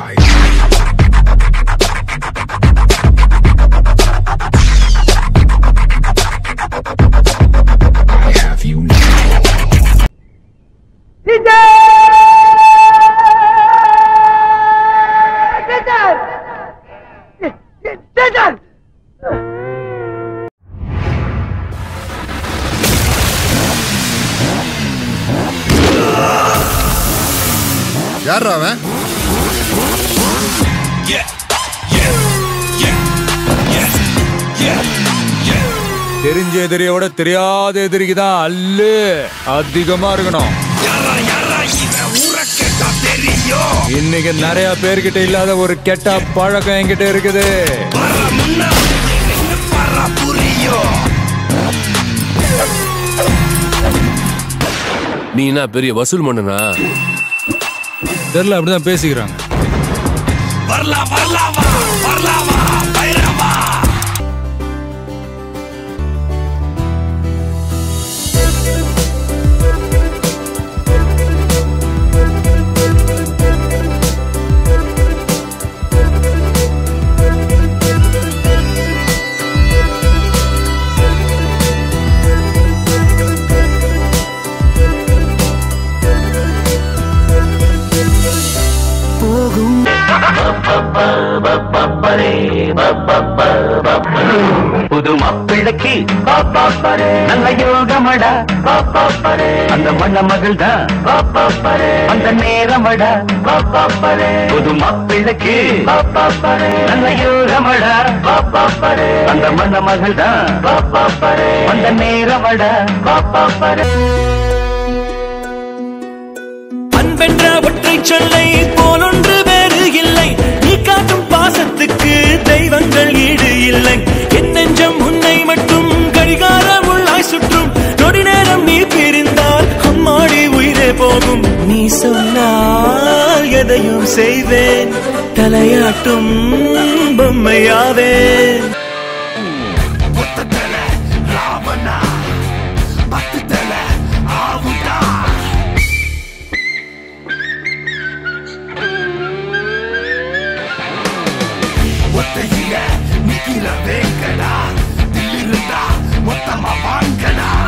sight. I have you now. யாரா அவன் தெரிஞ்ச எதிரியோட தெரியாத எதிரிக்கு தான் அல்லு அதிகமா இருக்கணும் இன்னைக்கு நிறைய பேர்கிட்ட இல்லாத ஒரு கெட்ட பழக்கம் என்கிட்ட இருக்குது நீ என்ன பெரிய வசூல் மன்னனா தெரியல அப்படிதான் பேசிக்கிறாங்க புது மாப்பிள்ளைக்கு நல்ல யோகமடா அந்த மண்ண மகள் தான் அந்த நேரமடா புது மாப்பிள்ளைக்கு நல்ல யோகமடா அந்த மண்ண மகள் தான் அந்த நேரமடா அன்பென்ற ஒற்றை சொல்லை போலொன்று வேறு இல்லை நீ காட்டும் பாசத்துக்கு தெய்வங்கள் ஈடு இல்லை என் நெஞ்சம் உன்னை மட்டும் கடிகாரம் உள்ளாய் சுற்றும் நொடி நேரம் நீ பிரிந்தால் அம்மாடி உயிரே போகும் நீ சொன்னால் எதையும் செய்வேன் தலையாட்டும் பொம்மையாவேன் ஒத்தையில நிக்கிற வேங்கடா தில்லிருந்தா மொத்தமா வாங்கடா